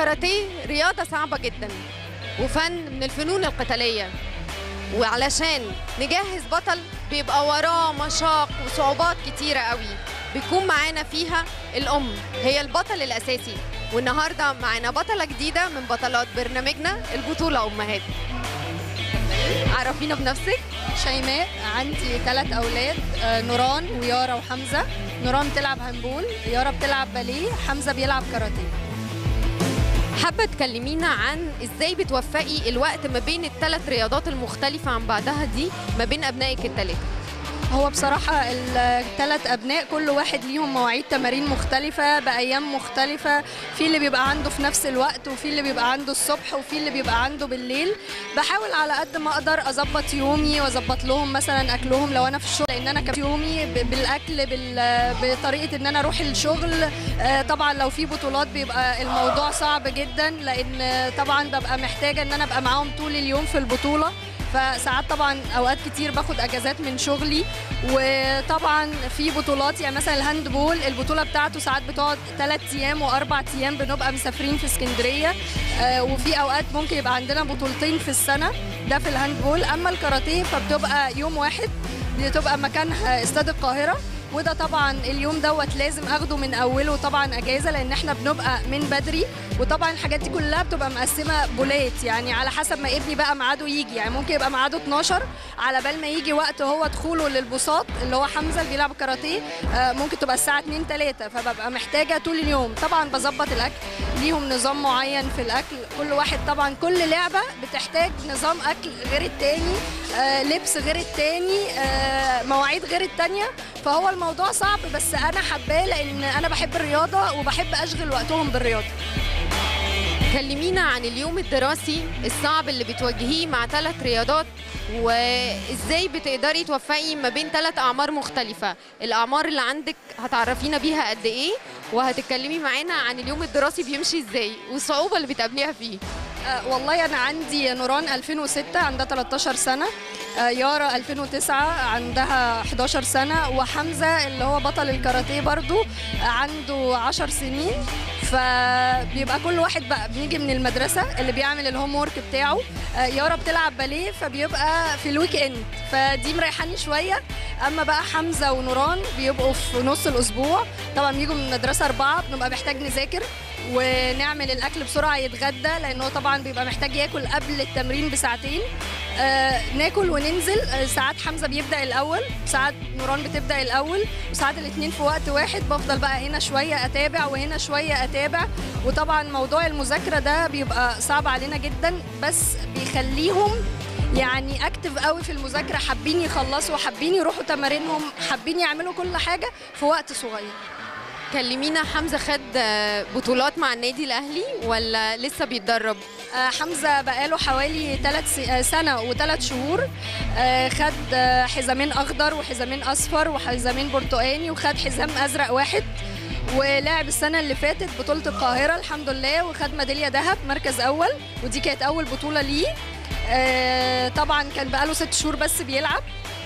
الكاراتيه رياضة صعبة جدا وفن من الفنون القتالية وعلشان نجهز بطل بيبقى وراه مشاق وصعوبات كتيرة قوي بيكون معانا فيها الأم هي البطل الأساسي والنهاردة معانا بطلة جديدة من بطلات برنامجنا البطولة أمهات عرفينا بنفسك شيماء عندي ثلاث اولاد آه، نوران ويارا وحمزه نوران بتلعب هاندبول يارا بتلعب باليه حمزه بيلعب كاراتيه حابة تكلمينا عن ازاي بتوفقي الوقت ما بين الثلاث رياضات المختلفة عن بعضها دي ما بين أبنائك الثلاثة هو بصراحة الثلاث أبناء كل واحد ليهم مواعيد تمارين مختلفة بأيام مختلفة في اللي بيبقى عنده في نفس الوقت وفي اللي بيبقى عنده الصبح وفي اللي بيبقى عنده بالليل بحاول على قد ما أقدر أظبط يومي وأظبط لهم مثلا أكلهم لو أنا في الشغل لأن أنا كمان يومي ب- بالأكل بال- بطريقة إن أنا أروح الشغل آه، طبعا لو في بطولات بيبقى الموضوع صعب جدا لأن آه، طبعا ببقى محتاجة إن أنا أبقى معاهم طول اليوم في البطولة فساعات طبعا اوقات كتير باخد اجازات من شغلي وطبعا في بطولات يعني مثلا الهاند بول البطوله بتاعته ساعات بتقعد ثلاث ايام واربع ايام بنبقى مسافرين في اسكندريه آه، وفي اوقات ممكن يبقى عندنا بطولتين في السنه ده في الهاند بول اما الكاراتيه فبتبقى يوم واحد بتبقى مكانها استاد القاهره وده طبعا اليوم دوت لازم اخده من اوله طبعا اجازه لان احنا بنبقى من بدري وطبعا الحاجات دي كلها بتبقى مقسمه بولات يعني على حسب ما ابني بقى ميعاده يجي يعني ممكن يبقى ميعاده 12 على بال ما يجي وقت هو دخوله للبساط اللي هو حمزه اللي بيلعب كاراتيه آه، ممكن تبقى الساعه 2 3 فببقى محتاجه طول اليوم طبعا بظبط الاكل ليهم نظام معين في الاكل كل واحد طبعا كل لعبه بتحتاج نظام اكل غير التاني آه، لبس غير التاني آه، مواعيد غير التانيه فهو الموضوع صعب بس انا حباه لان انا بحب الرياضه وبحب اشغل وقتهم بالرياضه كلمينا عن اليوم الدراسي الصعب اللي بتواجهيه مع ثلاث رياضات وازاي بتقدري توفقي ما بين ثلاث اعمار مختلفه الاعمار اللي عندك هتعرفينا بيها قد ايه وهتتكلمي معانا عن اليوم الدراسي بيمشي ازاي والصعوبه اللي بتقابليها فيه آه، والله انا عندي نوران 2006 عندها 13 سنه آه، يارا 2009 عندها 11 سنه وحمزه اللي هو بطل الكاراتيه برضو آه، عنده 10 سنين فبيبقى كل واحد بقى بنيجي من المدرسه اللي بيعمل الهوم ورك بتاعه آه، يارا بتلعب باليه فبيبقى في الويك اند فدي مريحاني شويه اما بقى حمزه ونوران بيبقوا في نص الاسبوع طبعا بيجوا من المدرسه اربعه بنبقى محتاج نذاكر ونعمل الاكل بسرعه يتغدى لانه طبعا بيبقى محتاج ياكل قبل التمرين بساعتين آه ناكل وننزل آه ساعات حمزه بيبدا الاول ساعات نوران بتبدا الاول وساعات الاثنين في وقت واحد بفضل بقى هنا شويه اتابع وهنا شويه اتابع وطبعا موضوع المذاكره ده بيبقى صعب علينا جدا بس بيخليهم يعني اكتف قوي في المذاكره حابين يخلصوا حابين يروحوا تمارينهم حابين يعملوا كل حاجه في وقت صغير كلمينا حمزه خد آه، بطولات مع النادي الاهلي ولا لسه بيتدرب آه، حمزه بقاله حوالي ثلاث سنه وثلاث شهور آه، خد آه، حزامين اخضر وحزامين اصفر وحزامين برتقاني وخد حزام ازرق واحد ولعب السنه اللي فاتت بطوله القاهره الحمد لله وخد ميداليه ذهب مركز اول ودي كانت اول بطوله ليه آه، طبعا كان بقاله ست شهور بس بيلعب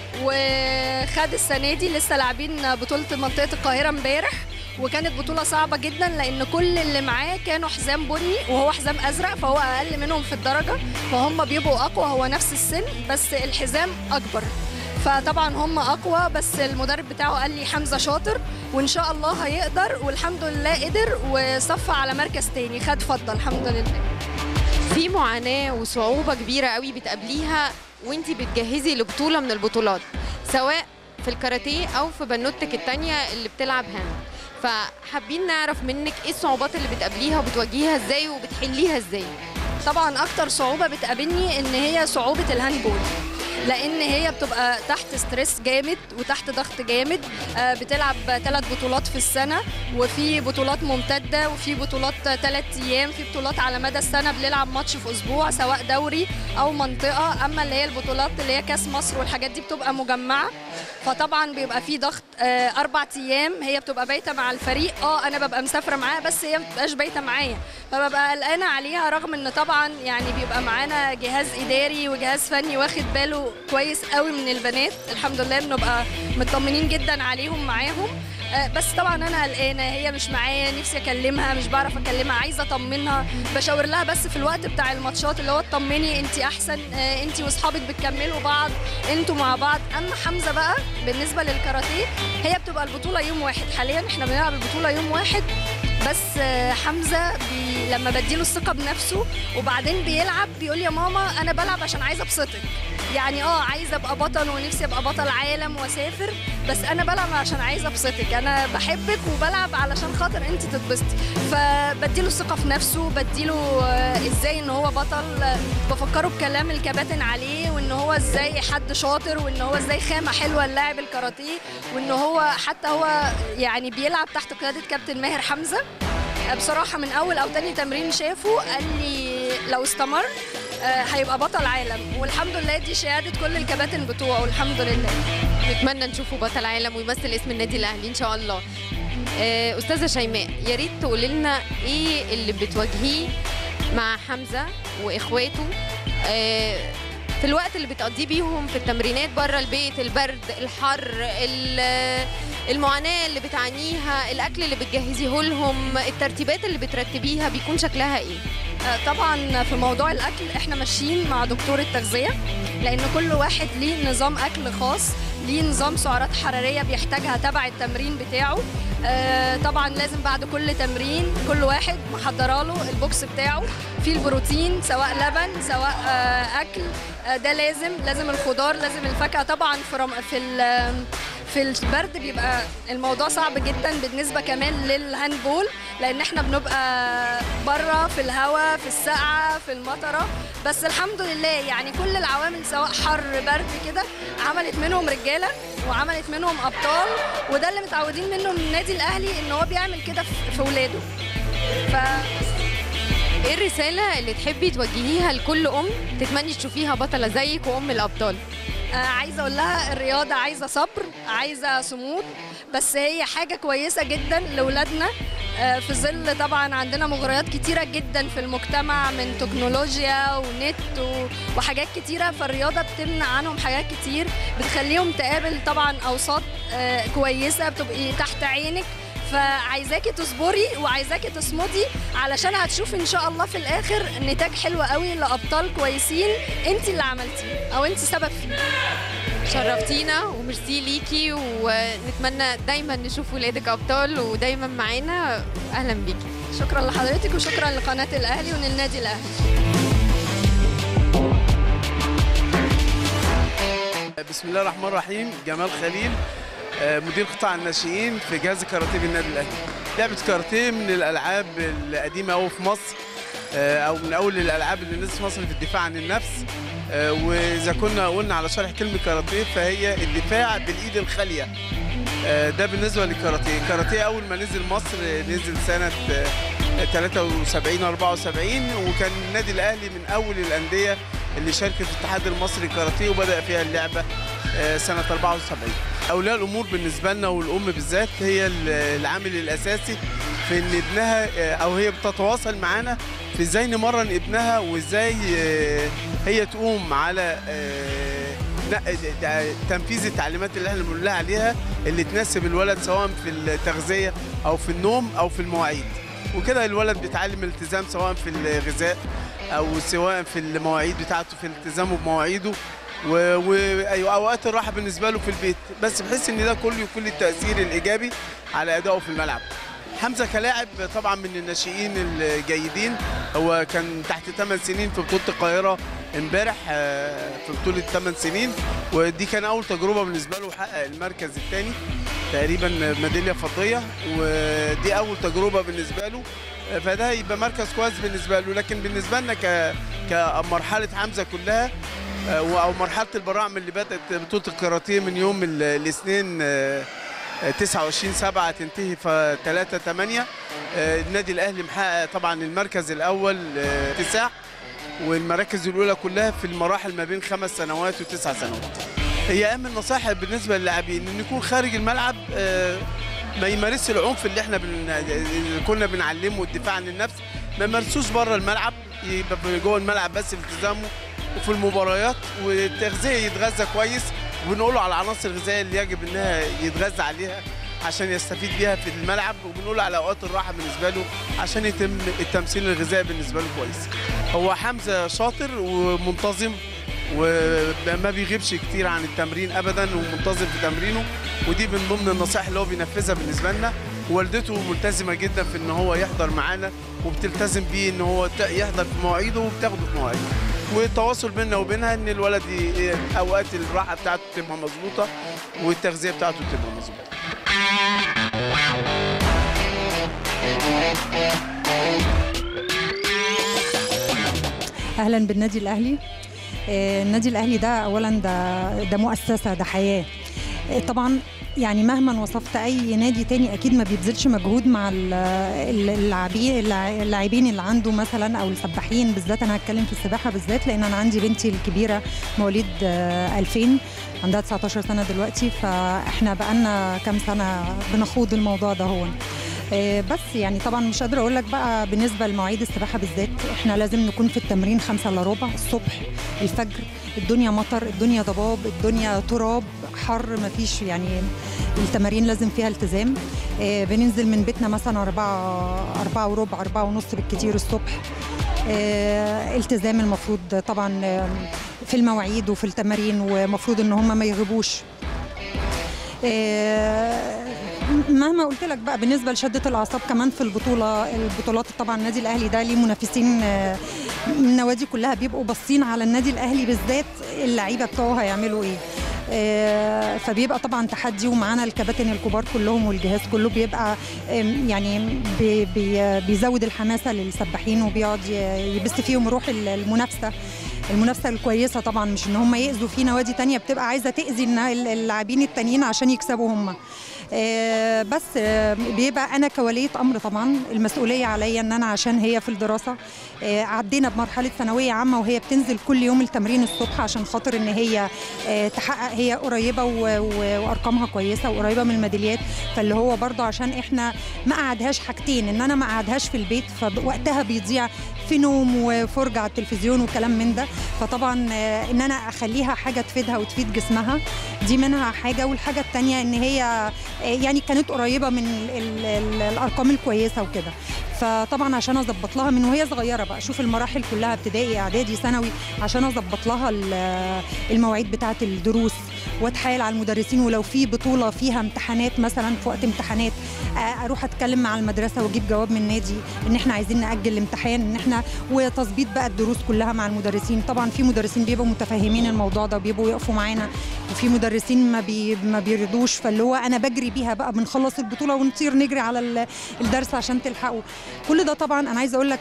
وخد السنه دي لسه لاعبين بطوله منطقه القاهره امبارح وكانت بطولة صعبة جدا لأن كل اللي معاه كانوا حزام بني وهو حزام أزرق فهو أقل منهم في الدرجة فهم بيبقوا أقوى هو نفس السن بس الحزام أكبر فطبعا هم أقوى بس المدرب بتاعه قال لي حمزة شاطر وإن شاء الله هيقدر والحمد لله قدر وصفى على مركز تاني خد فضة الحمد لله في معاناه وصعوبه كبيره قوي بتقابليها وانتي بتجهزي لبطوله من البطولات سواء في الكاراتيه او في بنوتك التانية اللي بتلعب هاند فحابين نعرف منك ايه الصعوبات اللي بتقابليها وبتواجهيها ازاي وبتحليها ازاي طبعا اكتر صعوبه بتقابلني ان هي صعوبه الهاندبول لان هي بتبقى تحت ستريس جامد وتحت ضغط جامد آه، بتلعب ثلاث بطولات في السنه وفي بطولات ممتده وفي بطولات ثلاث ايام في بطولات على مدى السنه بنلعب ماتش في اسبوع سواء دوري او منطقه اما اللي هي البطولات اللي هي كاس مصر والحاجات دي بتبقى مجمعه فطبعا بيبقى في ضغط آه، اربع ايام هي بتبقى بايته مع الفريق اه انا ببقى مسافره معاها بس هي ما بتبقاش بايته معايا فببقى قلقانه عليها رغم ان طبعا يعني بيبقى معانا جهاز اداري وجهاز فني واخد باله كويس قوي من البنات الحمد لله بنبقى مطمنين جدا عليهم معاهم آه، بس طبعا انا قلقانه هي مش معايا نفسي اكلمها مش بعرف اكلمها عايزه اطمنها بشاور لها بس في الوقت بتاع الماتشات اللي هو اطمني انت احسن آه، انت واصحابك بتكملوا بعض انتوا مع بعض اما حمزه بقى بالنسبه للكاراتيه هي بتبقى البطوله يوم واحد حاليا احنا بنلعب البطوله يوم واحد بس آه، حمزه بي لما بديله الثقه بنفسه وبعدين بيلعب بيقول يا ماما انا بلعب عشان عايزه ابسطك يعني اه عايزه ابقى بطل ونفسي ابقى بطل عالم واسافر بس انا بلعب عشان عايزه ابسطك انا بحبك وبلعب علشان خاطر انت تتبسطي فبديله الثقه في نفسه بديله آه، ازاي ان هو بطل آه، بفكره بكلام الكباتن عليه وان هو ازاي حد شاطر وان هو ازاي خامه حلوه اللاعب الكاراتيه وان هو حتى هو يعني بيلعب تحت قياده كابتن ماهر حمزه بصراحة من أول أو تاني تمرين شافه قال لي لو استمر آه، هيبقى بطل عالم والحمد لله دي شهادة كل الكباتن بتوعه الحمد لله نتمنى نشوفه بطل عالم ويمثل اسم النادي الاهلي ان شاء الله آه، استاذه شيماء يا ريت تقولي لنا ايه اللي بتواجهيه مع حمزه واخواته آه، في الوقت اللي بتقضيه بيهم في التمرينات بره البيت البرد الحر ال- المعاناه اللي بتعانيها الاكل اللي بتجهزيه لهم الترتيبات اللي بترتبيها بيكون شكلها ايه آه، طبعا في موضوع الأكل احنا ماشيين مع دكتور التغذية لأن كل واحد ليه نظام أكل خاص ليه نظام سعرات حرارية بيحتاجها تبع التمرين بتاعه آه، طبعا لازم بعد كل تمرين كل واحد محضره له البوكس بتاعه فيه البروتين سواء لبن سواء آه، اكل آه، ده لازم لازم الخضار لازم الفاكهه طبعا في رم... في ال... في البرد بيبقى الموضوع صعب جدا بالنسبه كمان للهاندبول لان احنا بنبقى بره في الهواء في السقعه في المطره بس الحمد لله يعني كل العوامل سواء حر برد كده عملت منهم رجاله وعملت منهم ابطال وده اللي متعودين منه من النادي الاهلي ان هو بيعمل كده في- في ولاده ف ايه الرساله اللي تحبي توجهيها لكل ام تتمني تشوفيها بطله زيك وام الابطال آه، عايزه اقول لها الرياضه عايزه صبر عايزه صمود بس هي حاجه كويسه جدا لاولادنا آه، في ظل طبعا عندنا مغريات كتيره جدا في المجتمع من تكنولوجيا ونت و- وحاجات كتيره فالرياضه بتمنع عنهم حاجات كتير بتخليهم تقابل طبعا اوساط آه، كويسه بتبقي تحت عينك فعايزاكي تصبري وعايزاكي تصمدي علشان هتشوفي ان شاء الله في الاخر نتاج حلو قوي لابطال كويسين انت اللي عملتيه او انت سبب فيه شرفتينا وميرسي ليكي ونتمنى دايما نشوف ولادك ابطال ودايما معانا اهلا بيكي شكرا لحضرتك وشكرا لقناه الاهلي وللنادي الاهلي بسم الله الرحمن الرحيم جمال خليل آه، مدير قطاع الناشئين في جهاز الكاراتيه بالنادي الاهلي لعبه كاراتيه من الالعاب القديمه قوي في مصر آه، او من اول الالعاب اللي نزلت في مصر في الدفاع عن النفس آه، واذا كنا قلنا على شرح كلمه كاراتيه فهي الدفاع بالايد الخاليه آه، ده بالنسبه للكاراتيه الكاراتيه اول ما نزل مصر آه، نزل سنه آه، 73 74 وكان النادي الاهلي من اول الانديه اللي شاركت في الاتحاد المصري كاراتيه وبدا فيها اللعبه آه، سنه 74 اولياء الامور بالنسبه لنا والام بالذات هي ال- العامل الاساسي في ان ابنها آه، او هي بتتواصل معانا في ازاي نمرن ابنها وازاي آه، هي تقوم على آه، ن- د- تنفيذ التعليمات اللي احنا بنقول لها عليها اللي تناسب الولد سواء في التغذيه او في النوم او في المواعيد وكده الولد بيتعلم الالتزام سواء في الغذاء او سواء في المواعيد بتاعته في التزامه بمواعيده و- واوقات الراحه بالنسبه له في البيت بس بحس ان ده كله يكون التاثير الايجابي على ادائه في الملعب حمزه كلاعب طبعا من الناشئين الجيدين هو كان تحت 8 سنين في بطوله القاهره امبارح آه، في بطوله 8 سنين ودي كان اول تجربه بالنسبه له حقق المركز الثاني تقريبا ميداليه فضيه ودي اول تجربه بالنسبه له آه، فده يبقى مركز كويس بالنسبه له لكن بالنسبه لنا ك كمرحله حمزه كلها آه، او مرحله البراعم اللي بدات بطوله الكاراتيه من يوم ال- الاثنين آه، 29 7 تنتهي في 3 8 النادي الاهلي محقق طبعا المركز الاول آه، تسع والمراكز الاولى كلها في المراحل ما بين خمس سنوات وتسع سنوات هي اهم النصائح بالنسبه للاعبين ان يكون خارج الملعب آه، ما يمارسش العنف اللي احنا بن... اللي كنا بنعلمه الدفاع عن النفس ما يمارسوش بره الملعب يبقى في جوه الملعب بس التزامه وفي المباريات والتغذيه يتغذى كويس وبنقول له على العناصر الغذائيه اللي يجب انها يتغذى عليها عشان يستفيد بيها في الملعب وبنقول على اوقات الراحه بالنسبه له عشان يتم التمثيل الغذائي بالنسبه له كويس هو حمزه شاطر ومنتظم وما بيغيبش كتير عن التمرين ابدا ومنتظم في تمرينه ودي من ضمن النصائح اللي هو بينفذها بالنسبه لنا والدته ملتزمه جدا في ان هو يحضر معانا وبتلتزم بيه ان هو ت- يحضر في مواعيده وبتاخده في مواعيده والتواصل بيننا وبينها ان الولد ي- اوقات الراحه بتاعته تبقى مظبوطه والتغذيه بتاعته تبقى مظبوطه اهلا بالنادي الاهلي آه، النادي الاهلي ده اولا ده ده مؤسسه ده حياه آه، طبعا يعني مهما وصفت اي نادي تاني اكيد ما بيبذلش مجهود مع ال- ال- اللاعبين اللاع- اللاعبين اللي عنده مثلا او السباحين بالذات انا هتكلم في السباحه بالذات لان انا عندي بنتي الكبيره مواليد آه، 2000 عندها 19 سنه دلوقتي فاحنا بقالنا كام سنه بنخوض الموضوع ده هون آه، بس يعني طبعا مش قادره اقول لك بقى بالنسبه لمواعيد السباحه بالذات احنا لازم نكون في التمرين خمسة الا ربع الصبح الفجر الدنيا مطر الدنيا ضباب الدنيا تراب حر مفيش يعني التمارين لازم فيها التزام آه، بننزل من بيتنا مثلا أربعة أربعة وربع أربعة ونص بالكتير الصبح آه، التزام المفروض طبعا آه، في المواعيد وفي التمارين ومفروض ان هم ما يغيبوش آه، مهما قلت لك بقى بالنسبه لشده الاعصاب كمان في البطوله البطولات طبعا النادي الاهلي ده ليه منافسين آه، من النوادي كلها بيبقوا باصين على النادي الاهلي بالذات اللعيبه بتوعه هيعملوا ايه آه، فبيبقى طبعا تحدي ومعانا الكباتن الكبار كلهم والجهاز كله بيبقى آم، يعني بي بي بيزود الحماسه للسباحين وبيقعد ي- يبث فيهم روح ال- المنافسه المنافسه الكويسه طبعا مش ان هم ياذوا في نوادي تانية بتبقى عايزه تاذي النا- اللاعبين التانيين عشان يكسبوا هم آه، بس آه، بيبقى انا كوليه امر طبعا المسؤوليه عليا ان انا عشان هي في الدراسه آه، عدينا بمرحله ثانويه عامه وهي بتنزل كل يوم التمرين الصبح عشان خاطر ان هي آه، تحقق هي قريبه و- و- وارقامها كويسه وقريبه من الميداليات فاللي هو برضه عشان احنا ما قعدهاش حاجتين ان انا ما قعدهاش في البيت فوقتها بيضيع في نوم وفرجه على التلفزيون وكلام من ده فطبعا آه، ان انا اخليها حاجه تفيدها وتفيد جسمها دي منها حاجه والحاجه الثانيه ان هي آه، يعني كانت قريبه من ال ال ال الارقام الكويسه وكده فطبعا عشان اظبط لها من وهي صغيره بقى شوف المراحل كلها ابتدائي اعدادي ثانوي عشان اظبط لها ال- المواعيد بتاعه الدروس واتحايل على المدرسين ولو في بطوله فيها امتحانات مثلا في وقت امتحانات آه، اروح اتكلم مع المدرسه واجيب جواب من النادي ان احنا عايزين ناجل الامتحان ان احنا وتظبيط بقى الدروس كلها مع المدرسين طبعا في مدرسين بيبقوا متفهمين الموضوع ده وبيبقوا يقفوا معانا وفي مدرسين ما بي ما بيرضوش فاللي هو انا بجري بيها بقى بنخلص البطوله ونطير نجري على ال- الدرس عشان تلحقوا كل ده طبعا انا عايزه اقول لك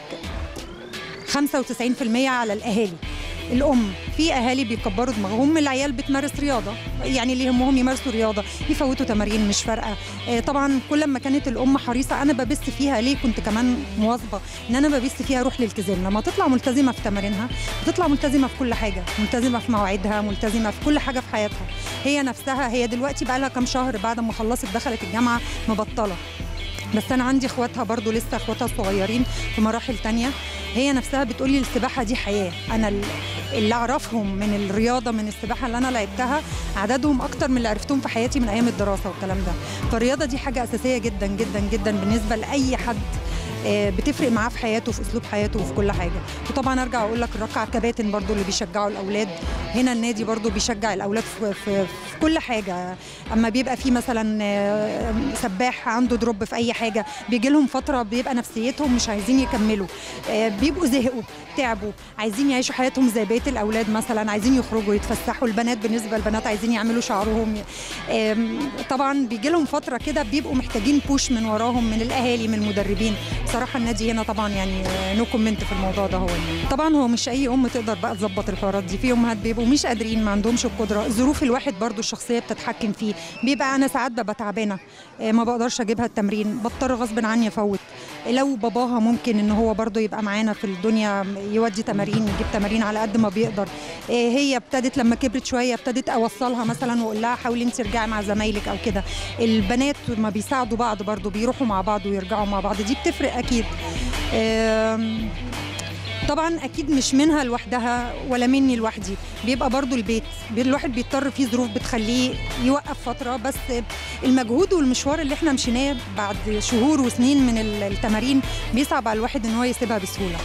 95% على الاهالي الام في اهالي بيكبروا دماغهم العيال بتمارس رياضه يعني اللي يهمهم يمارسوا رياضه يفوتوا تمارين مش فارقه آه، طبعا كل ما كانت الام حريصه انا ببث فيها ليه كنت كمان مواظبه ان انا ببث فيها روح الالتزام لما تطلع ملتزمه في تمارينها بتطلع ملتزمه في كل حاجه ملتزمه في مواعيدها ملتزمه في كل حاجه في حياتها هي نفسها هي دلوقتي بقى لها كام شهر بعد ما خلصت دخلت الجامعه مبطله بس انا عندي اخواتها برضو لسه اخواتها الصغيرين في مراحل تانية هي نفسها بتقولي السباحه دي حياه انا ال- اللي اعرفهم من الرياضه من السباحه اللي انا لعبتها عددهم اكتر من اللي عرفتهم في حياتي من ايام الدراسه والكلام ده فالرياضه دي حاجه اساسيه جدا جدا جدا بالنسبه لاي حد آه، بتفرق معاه في حياته في اسلوب حياته وفي كل حاجه وطبعا ارجع اقول لك الركعه كباتن برضو اللي بيشجعوا الاولاد هنا النادي برضو بيشجع الاولاد في, في, في كل حاجه اما بيبقى في مثلا آه، سباح عنده دروب في اي حاجه بيجي لهم فتره بيبقى نفسيتهم مش عايزين يكملوا آه، بيبقوا زهقوا تعبوا عايزين يعيشوا حياتهم زي بقيه الاولاد مثلا عايزين يخرجوا يتفسحوا البنات بالنسبه للبنات عايزين يعملوا شعرهم آم، طبعا بيجي لهم فتره كده بيبقوا محتاجين بوش من وراهم من الاهالي من المدربين بصراحه النادي هنا طبعا يعني نو كومنت في الموضوع ده هو طبعا هو مش اي ام تقدر بقى تظبط الحوارات دي في امهات بيبقوا مش قادرين ما عندهمش القدره ظروف الواحد برضو الشخصيه بتتحكم فيه بيبقى انا ساعات ببقى تعبانه آه، ما بقدرش اجيبها التمرين بضطر غصب عني افوت لو باباها ممكن ان هو برضو يبقى معانا في الدنيا يودي تمارين يجيب تمارين على قد ما بيقدر آه، هي ابتدت لما كبرت شويه ابتدت اوصلها مثلا واقول لها حاولي انت ترجعي مع زمايلك او كده البنات ما بيساعدوا بعض برضو بيروحوا مع بعض ويرجعوا مع بعض دي بتفرق اكيد آم، طبعا اكيد مش منها لوحدها ولا مني لوحدي بيبقى برضو البيت بي- الواحد بيضطر فيه ظروف بتخليه يوقف فتره بس المجهود والمشوار اللي احنا مشيناه بعد شهور وسنين من ال- التمارين بيصعب على الواحد ان هو يسيبها بسهوله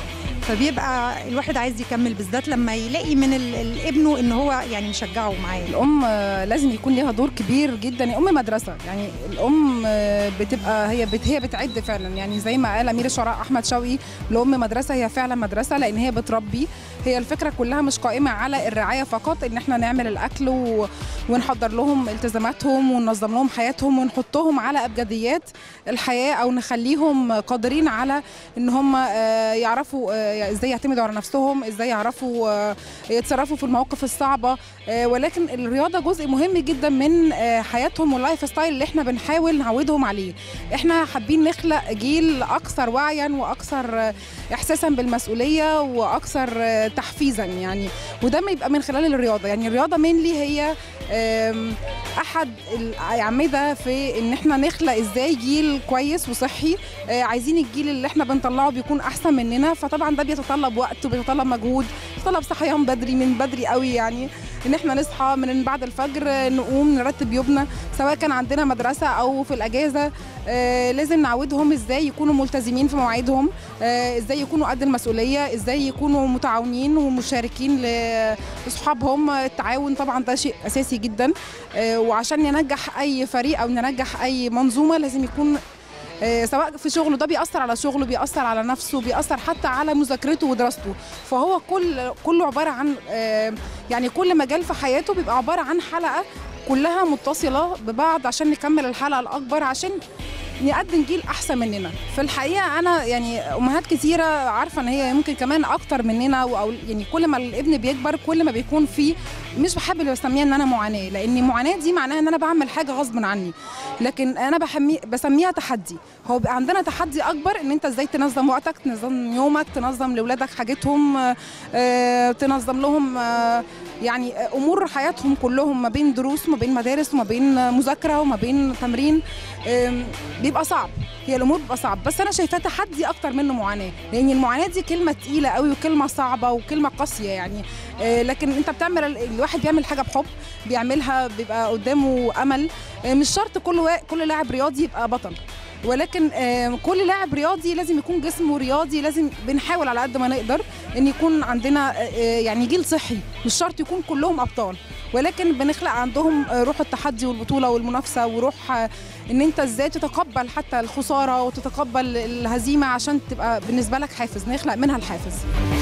فبيبقى الواحد عايز يكمل بالذات لما يلاقي من ال- ال- ابنه ان هو يعني مشجعه معاه الام آه، لازم يكون ليها دور كبير جدا الام مدرسه يعني الام آه، بتبقى هي بت هي بتعد فعلا يعني زي ما قال امير الشعراء احمد شوقي الام مدرسه هي فعلا مدرسه لان هي بتربي هي الفكره كلها مش قائمه على الرعايه فقط ان احنا نعمل الاكل و... ونحضر لهم التزاماتهم وننظم لهم حياتهم ونحطهم على ابجديات الحياه او نخليهم قادرين على ان هم آه، يعرفوا آه، ازاي يعتمدوا على نفسهم ازاي يعرفوا آه، يتصرفوا في المواقف الصعبه آه، ولكن الرياضه جزء مهم جدا من آه، حياتهم واللايف ستايل اللي احنا بنحاول نعودهم عليه احنا حابين نخلق جيل اكثر وعيا واكثر آه، احساسا بالمسؤوليه واكثر آه، تحفيزا يعني وده ما يبقى من خلال الرياضه يعني الرياضه مينلي هي آم، احد الاعمده في ان احنا نخلق ازاي جيل كويس وصحي آه، عايزين الجيل اللي احنا بنطلعه بيكون احسن مننا فطبعا ده بيتطلب وقت وبيتطلب مجهود بيتطلب صحيان بدري من بدري قوي يعني ان احنا نصحى من بعد الفجر آه، نقوم نرتب يومنا سواء كان عندنا مدرسه او في الاجازه آه، لازم نعودهم ازاي يكونوا ملتزمين في مواعيدهم آه، ازاي يكونوا قد المسؤوليه ازاي يكونوا متعاونين ومشاركين ل- لاصحابهم التعاون طبعا ده شيء اساسي جدا آه، وعشان ننجح اي فريق او ننجح اي منظومه لازم يكون آه، سواء في شغله ده بيأثر على شغله بيأثر على نفسه بيأثر حتى على مذاكرته ودراسته فهو كل كله عبارة عن آه، يعني كل مجال في حياته بيبقى عبارة عن حلقة كلها متصلة ببعض عشان نكمل الحلقة الأكبر عشان نقدم جيل احسن مننا في الحقيقه انا يعني امهات كتيره عارفه ان هي ممكن كمان اكتر مننا او يعني كل ما الابن بيكبر كل ما بيكون في مش بحب اللي بسميها ان انا معاناه لان معاناه دي معناها ان انا بعمل حاجه غصب عني لكن انا بحمي بسميها تحدي هو بقى عندنا تحدي اكبر ان انت ازاي تنظم وقتك تنظم يومك تنظم لاولادك حاجتهم آه، آه، تنظم لهم آه، يعني آه، امور حياتهم كلهم ما بين دروس وما بين مدارس وما بين آه، مذاكره وما بين تمرين آم، بيبقى صعب هي الامور بتبقى صعب بس انا شايفاه تحدي اكتر منه معاناه لان المعاناه دي كلمه تقيله قوي وكلمه صعبه وكلمه قاسيه يعني آه، لكن انت بتعمل الواحد بيعمل حاجه بحب بيعملها بيبقى قدامه امل آه، مش شرط كل وا... كل لاعب رياضي يبقى بطل ولكن آه، كل لاعب رياضي لازم يكون جسمه رياضي لازم بنحاول على قد ما نقدر ان يكون عندنا آه، آه، يعني جيل صحي مش شرط يكون كلهم ابطال ولكن بنخلق عندهم آه، روح التحدي والبطوله والمنافسه وروح آه، ان انت ازاي تتقبل حتى الخساره وتتقبل الهزيمه عشان تبقى بالنسبه لك حافز نخلق منها الحافز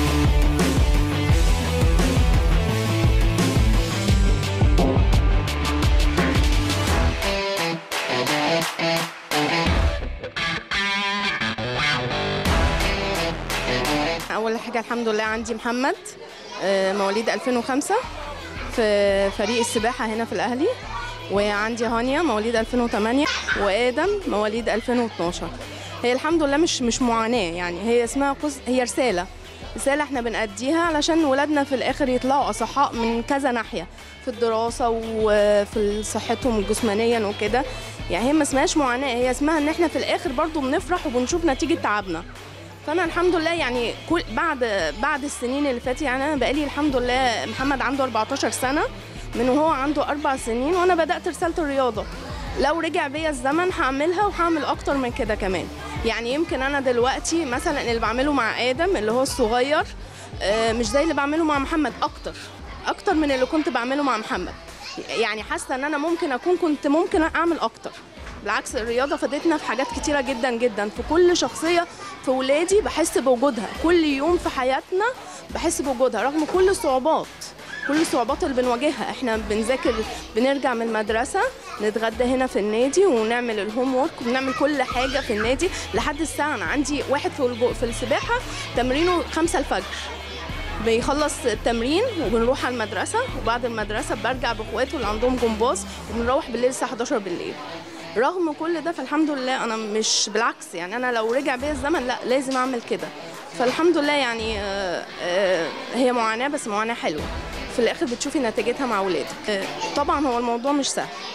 اول حاجه الحمد لله عندي محمد آه، مواليد 2005 في فريق السباحه هنا في الاهلي وعندي هانيا مواليد 2008 وادم مواليد 2012 هي الحمد لله مش مش معاناه يعني هي اسمها قص هي رساله رساله احنا بنأديها علشان ولادنا في الاخر يطلعوا اصحاء من كذا ناحيه في الدراسه وفي صحتهم جسمانيا وكده يعني هي ما اسمهاش معاناه هي اسمها ان احنا في الاخر برضو بنفرح وبنشوف نتيجه تعبنا فانا الحمد لله يعني كل بعد بعد السنين اللي فاتت يعني انا بقالي الحمد لله محمد عنده 14 سنه من وهو عنده اربع سنين وانا بدات رساله الرياضه لو رجع بيا الزمن هعملها وهعمل اكتر من كده كمان يعني يمكن انا دلوقتي مثلا اللي بعمله مع ادم اللي هو الصغير آه، مش زي اللي بعمله مع محمد اكتر اكتر من اللي كنت بعمله مع محمد يعني حاسه ان انا ممكن اكون كنت ممكن اعمل اكتر بالعكس الرياضه فادتنا في حاجات كتيره جدا جدا في كل شخصيه في ولادي بحس بوجودها كل يوم في حياتنا بحس بوجودها رغم كل الصعوبات كل الصعوبات اللي بنواجهها احنا بنذاكر بنرجع من المدرسه نتغدى هنا في النادي ونعمل الهوم ورك وبنعمل كل حاجه في النادي لحد الساعه انا عندي واحد في الجو- في السباحه تمرينه خمسة الفجر بيخلص التمرين وبنروح على المدرسة وبعد المدرسة برجع بإخواته اللي عندهم جمباز وبنروح بالليل الساعة 11 بالليل رغم كل ده فالحمد لله أنا مش بالعكس يعني أنا لو رجع بيا الزمن لا لازم أعمل كده فالحمد لله يعني آه، آه، هي معاناة بس معاناة حلوة في الآخر بتشوفي نتيجتها مع ولادك آه، طبعا هو الموضوع مش سهل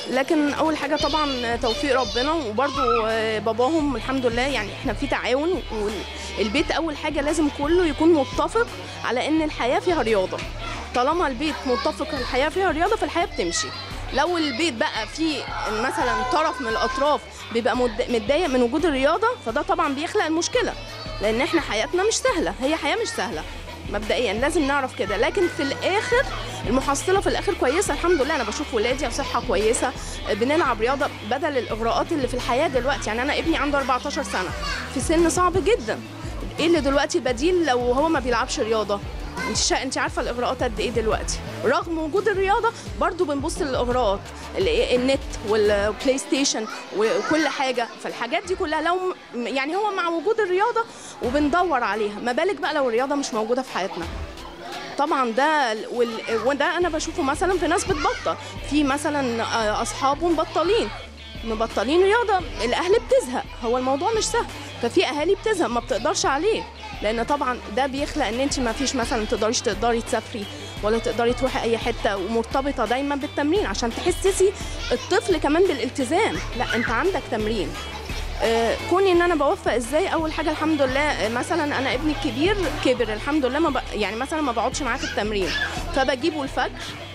لكن اول حاجه طبعا توفيق ربنا وبرضو آه، باباهم الحمد لله يعني احنا في تعاون والبيت اول حاجه لازم كله يكون متفق على ان الحياه فيها رياضه طالما البيت متفق الحياه فيها رياضه فالحياه بتمشي لو البيت بقى فيه مثلا طرف من الاطراف بيبقى مد- متضايق من وجود الرياضه فده طبعا بيخلق المشكله لان احنا حياتنا مش سهله هي حياه مش سهله مبدئيا لازم نعرف كده لكن في الاخر المحصله في الاخر كويسه الحمد لله انا بشوف ولادي صحه كويسه بنلعب رياضه بدل الاغراءات اللي في الحياه دلوقتي يعني انا ابني عنده 14 سنه في سن صعب جدا ايه اللي دلوقتي البديل لو هو ما بيلعبش رياضه انت شا... انت عارفه الاغراءات قد ايه دلوقتي رغم وجود الرياضه برضو بنبص للاغراءات ال- النت والبلاي ستيشن وكل حاجه فالحاجات دي كلها لو م- يعني هو مع وجود الرياضه وبندور عليها ما بالك بقى لو الرياضه مش موجوده في حياتنا طبعا ده وال... وده انا بشوفه مثلا في ناس بتبطل في مثلا آه، اصحابه مبطلين مبطلين رياضه الاهل بتزهق هو الموضوع مش سهل ففي اهالي بتزهق ما بتقدرش عليه لان طبعا ده بيخلق ان انت ما فيش مثلا تقدريش تقدري تسافري ولا تقدري تروحي اي حته ومرتبطه دايما بالتمرين عشان تحسسي الطفل كمان بالالتزام لا انت عندك تمرين آه، كوني ان انا بوفق ازاي اول حاجه الحمد لله آه، مثلا انا ابني الكبير كبر الحمد لله ما ب... يعني مثلا ما بقعدش معاه في التمرين فبجيبه الفجر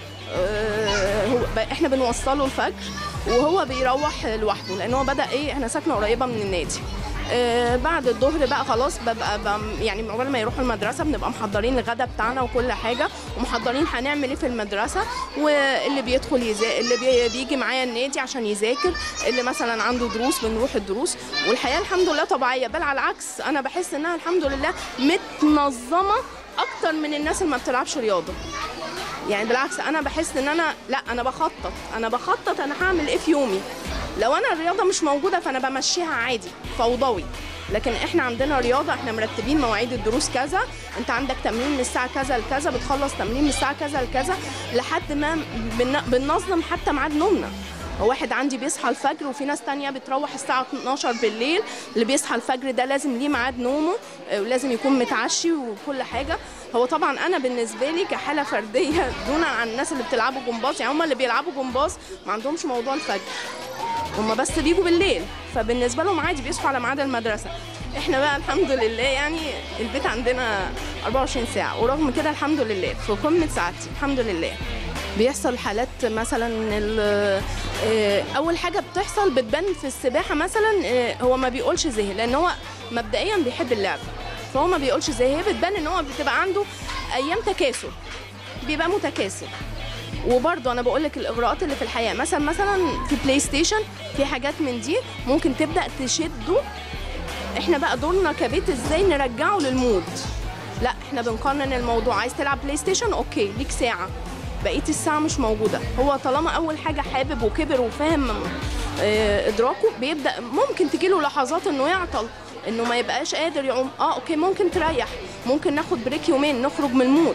آه، هو ب... احنا بنوصله الفجر وهو بيروح لوحده لان هو بدا ايه احنا ساكنه قريبه من النادي آه، بعد الظهر بقى خلاص ببقى بم- يعني عقبال ما يروحوا المدرسه بنبقى محضرين الغدا بتاعنا وكل حاجه ومحضرين هنعمل ايه في المدرسه واللي بيدخل يزا... اللي بي... بيجي معايا النادي عشان يذاكر اللي مثلا عنده دروس بنروح الدروس والحياه الحمد لله طبيعيه بل على العكس انا بحس انها الحمد لله متنظمه اكتر من الناس اللي ما بتلعبش رياضه يعني بالعكس انا بحس ان انا لا انا بخطط انا بخطط انا هعمل ايه في يومي لو انا الرياضه مش موجوده فانا بمشيها عادي فوضوي لكن احنا عندنا رياضه احنا مرتبين مواعيد الدروس كذا انت عندك تمرين من الساعه كذا لكذا بتخلص تمرين من الساعه كذا لكذا لحد ما بن- بننظم حتى ميعاد نومنا واحد عندي بيصحى الفجر وفي ناس تانية بتروح الساعة 12 بالليل اللي بيصحى الفجر ده لازم ليه ميعاد نومه آه، ولازم يكون متعشي وكل حاجة هو طبعا أنا بالنسبة لي كحالة فردية دون عن الناس اللي بتلعبوا جمباز يعني هم اللي بيلعبوا جمباز ما عندهمش موضوع الفجر هم بس بيجوا بالليل فبالنسبة لهم عادي بيصحوا على ميعاد المدرسة احنا بقى الحمد لله يعني البيت عندنا 24 ساعة ورغم كده الحمد لله في قمة سعادتي الحمد لله بيحصل حالات مثلا ال- آه، اول حاجه بتحصل بتبان في السباحه مثلا آه، هو ما بيقولش زهق لان هو مبدئيا بيحب اللعب فهو ما بيقولش زهق هي بتبان ان هو بتبقى عنده ايام تكاسل بيبقى متكاسل وبرضه انا بقول لك الاغراءات اللي في الحياه مثلا مثلا في بلاي ستيشن في حاجات من دي ممكن تبدا تشده احنا بقى دورنا كبيت ازاي نرجعه للمود لا احنا بنقنن الموضوع عايز تلعب بلاي ستيشن اوكي ليك ساعه بقيه الساعه مش موجوده هو طالما اول حاجه حابب وكبر وفاهم اه ادراكه بيبدا ممكن تجيله لحظات انه يعطل انه ما يبقاش قادر يعوم اه اوكي ممكن تريح ممكن ناخد بريك يومين نخرج من المود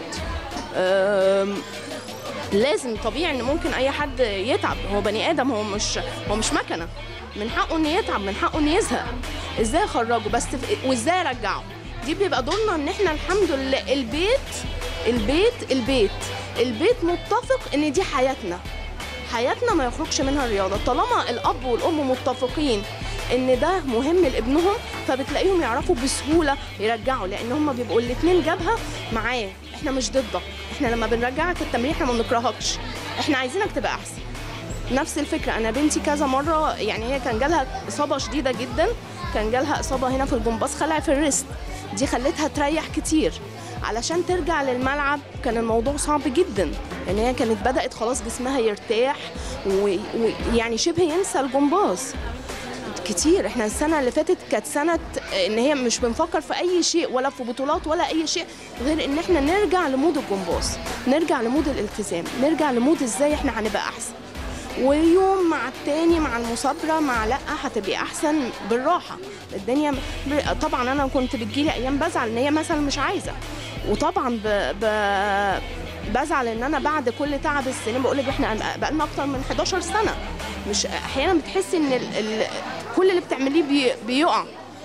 آم، لازم طبيعي ان ممكن اي حد يتعب هو بني ادم هو مش هو مش مكنه من حقه انه يتعب من حقه انه يزهق ازاي اخرجه بس في- وازاي ارجعه دي بيبقى دورنا ان احنا الحمد لله البيت البيت البيت البيت متفق ان دي حياتنا حياتنا ما يخرجش منها الرياضه طالما الاب والام متفقين ان ده مهم لابنهم فبتلاقيهم يعرفوا بسهوله يرجعوا لان هم بيبقوا الاثنين جبهه معاه احنا مش ضدك احنا لما بنرجعك التمرين احنا ما بنكرهكش احنا عايزينك تبقى احسن نفس الفكره انا بنتي كذا مره يعني هي كان جالها اصابه شديده جدا كان جالها اصابه هنا في الجمباز خلع في الريست دي خلتها تريح كتير علشان ترجع للملعب كان الموضوع صعب جدا لان هي كانت بدات خلاص جسمها يرتاح ويعني شبه ينسى الجمباز كتير احنا السنه اللي فاتت كانت سنه ان هي مش بنفكر في اي شيء ولا في بطولات ولا اي شيء غير ان احنا نرجع لمود الجمباز نرجع لمود الالتزام نرجع لمود ازاي احنا هنبقى احسن ويوم مع التاني مع المثابرة مع لا هتبقي احسن بالراحة الدنيا ب- طبعا انا كنت بتجيلي ايام بزعل ان هي مثلا مش عايزة وطبعا ب... ب... بزعل ان انا بعد كل تعب السنين بقول لك احنا بقالنا اكتر من 11 سنة مش احيانا بتحسي ان ال... ال... كل اللي بتعمليه بي... بيقع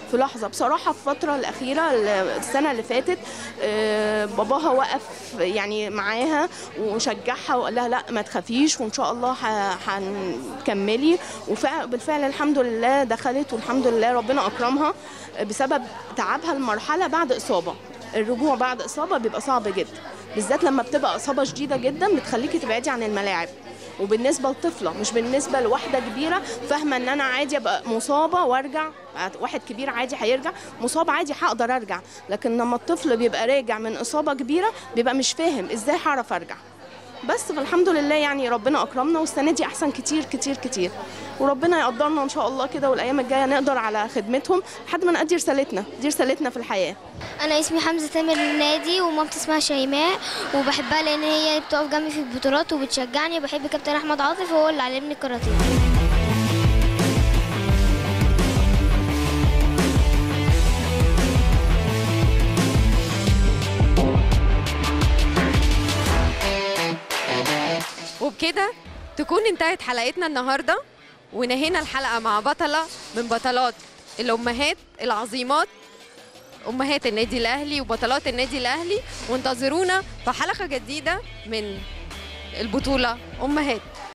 في لحظه بصراحه في الفتره الاخيره السنه اللي فاتت آه، باباها وقف يعني معاها وشجعها وقال لها لا ما تخافيش وان شاء الله ه- هنكملي وبالفعل الحمد لله دخلت والحمد لله ربنا اكرمها بسبب تعبها المرحله بعد اصابه الرجوع بعد اصابه بيبقى صعب جدا بالذات لما بتبقى اصابه شديده جدا بتخليكي تبعدي عن الملاعب وبالنسبه لطفله مش بالنسبه لواحده كبيره فاهمه ان انا عادي ابقى مصابه وارجع واحد كبير عادي هيرجع مصاب عادي هقدر ارجع لكن لما الطفل بيبقى راجع من اصابه كبيره بيبقى مش فاهم ازاي هعرف ارجع بس فالحمد لله يعني ربنا اكرمنا والسنه دي احسن كتير كتير كتير وربنا يقدرنا ان شاء الله كده والايام الجايه نقدر على خدمتهم لحد ما نأدي رسالتنا دي رسالتنا في الحياه انا اسمي حمزه تامر النادي ومامتي اسمها شيماء وبحبها لان هي بتقف جنبي في البطولات وبتشجعني وبحب كابتن احمد عاطف هو اللي علمني الكاراتيه وبكده تكون انتهت حلقتنا النهارده ونهينا الحلقه مع بطله من بطلات الامهات العظيمات امهات النادي الاهلي وبطلات النادي الاهلي وانتظرونا في حلقه جديده من البطوله امهات